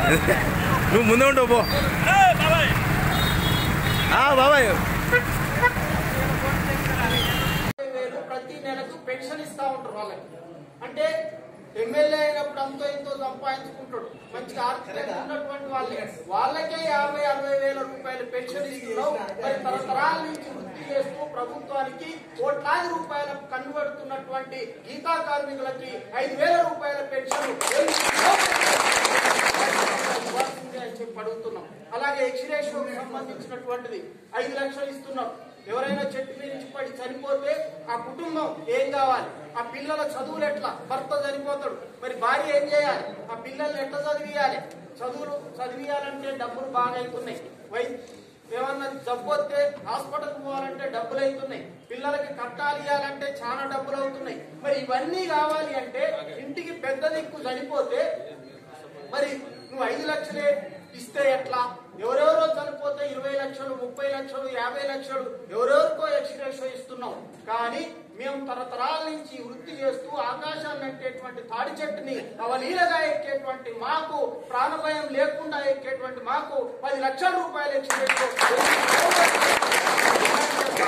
నువ్వు ముందే ఉంటావు పో ఆ, బాబాయ్ వేలు ప్రతి నెలకు పెన్షన్ ఇస్తా ఉంటారు వాళ్ళకి అంటే ఎమ్మెల్యే అయినప్పుడు అంతో ఇంతో సంపాదించుకుంటాడు మంచిగా ఆర్థికంగా ఉన్నటువంటి వాళ్ళే వాళ్ళకే యాభై అరవై వేల రూపాయలు పెన్షన్ ఇస్తున్నావు మరి తరతరాల నుంచి వృత్తి చేస్తూ ప్రభుత్వానికి కోట్లాది రూపాయలకు కన్నుబడుతున్నటువంటి గీతా కార్మికులకి ఐదు వేల రూపాయల పెన్షన్ ఇవ్వాల్సిందే అని చెప్పి అడుగుతున్నాం అలాగే ఎక్స్రేషన్కి సంబంధించినటువంటిది ఐదు లక్షలు ఇస్తున్నాం ఎవరైనా చెట్టు మీద నుంచి పడి చనిపోతే ఆ కుటుంబం ఏం కావాలి ఆ పిల్లల చదువులు ఎట్లా భర్త చనిపోతాడు మరి భార్య ఏం చేయాలి ఆ పిల్లల్ని ఎట్లా చదివియాలి చదువులు చదివియాలంటే డబ్బులు బాగా అవుతున్నాయి వై ఏమన్నా జబ్బు వస్తే హాస్పిటల్ పోవాలంటే డబ్బులు అవుతున్నాయి పిల్లలకి కట్టాలి ఇవ్వాలంటే చాలా డబ్బులు అవుతున్నాయి మరి ఇవన్నీ కావాలి అంటే ఇంటికి పెద్ద దిక్కు చనిపోతే మరి నువ్వు ఐదు లక్షలే ఇస్తే ఎట్లా ఎవరెవరో చనిపోతే ఇరవై లక్షలు ముప్పై లక్షలు యాభై లక్షలు ఎవరెవరికో ఎక్స్ట్రేషో ఇస్తున్నాం కానీ మేము తరతరాల నుంచి వృత్తి చేస్తూ ఆకాశాన్ని ఎక్కేటువంటి తాడి చెట్టుని అవలీలగా ఎక్కేటువంటి మాకు ప్రాణభయం లేకుండా ఎక్కేటువంటి మాకు పది లక్షల రూపాయలు ఎక్స్ట్రేషో